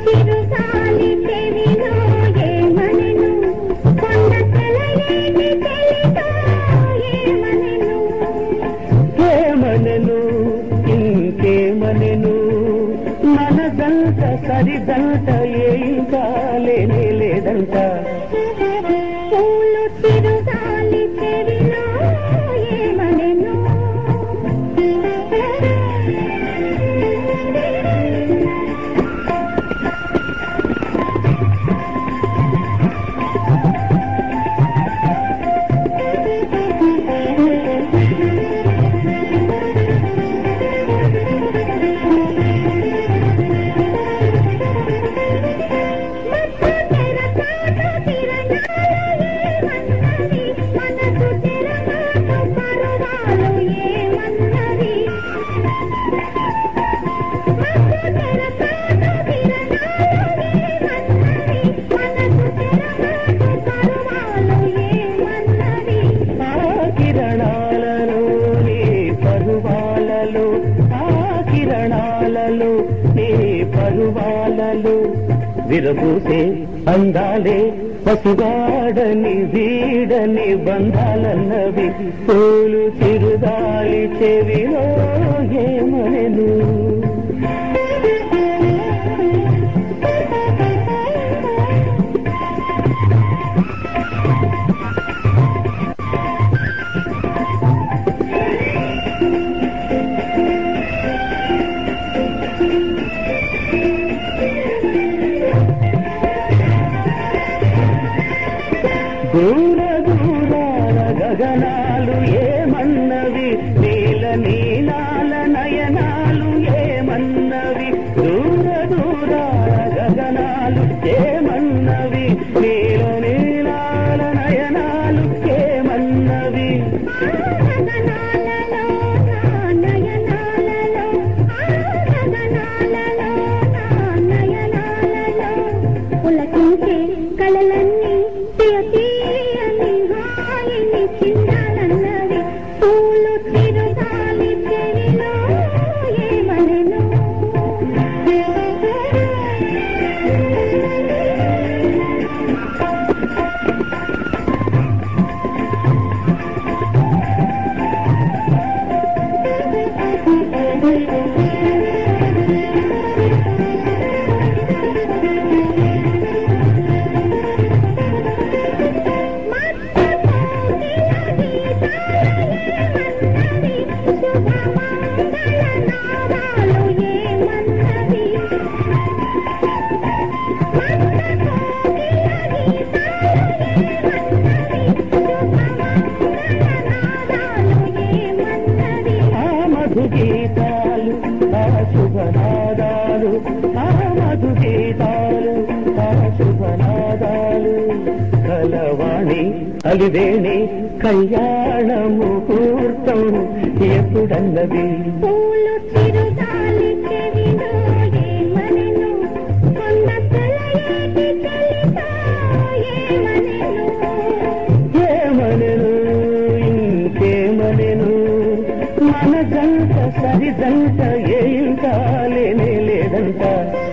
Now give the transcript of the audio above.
చిరుగాలి చెవిలో ఏమనెను కొండ తెలయేటి చెలితో ఏమనెను ఏమనెను ఇంకేమనెను మనదంత సరిదంత ఏం కాలేనే లేదంట పూలు చిరుగాలి చెవిలో ఏమనెను మత్తు తెరచాటు తిరణాలు ఏమన్నవి మనసు తెరమాటు పరువాలు ఏమన్నవి మత్తు తెరచాటు తిరణాలు ఏమన్నవి మనసు తెరమాటు పరువాలు ఏమన్నవి ఆ కిరణాలలో నీ పరువాలలో ఆ కిరణాలలో నీ పరువాలలో విరబూసే అందాలే పసివాడని వీడని బంధాలన్నవి పూలు చిరుగాలి చెవిలో ఏమనెను దూర దూరాల గగనాలు ఏమన్నవి నీల నీలాల నయనాలు ఏమన్నవి దూర దూరాల గగనాలు ఏమన్నవి నీల నీలాల నయనాలు ఏమన్నవి గగనాలలో నా నయనాలలో ఆ గగనాలలో నా నయనాలలో పులకించే కలలన్నీ తీయ తీయని హాయిని చిందాలన్నవి పూలు చిరుగాలి చెవిలో ఏమనెను ఆ మధు గీతాలు ఆ శుభనాదాలు ఆ మధు గీతాలు ఆ శుభనాదాలు కలవాణి అలివేణి కళ్యాణ ముహూర్తం ఎప్పుడన్నది పూలు చిరుగాలి చెవిలో ఏమనెను కొండ తలయేటి చలితో ఏమనెను ఏమనెను ఇంకేమనెను మన జంట సరి జంట ఏం కాలేనే లేదంట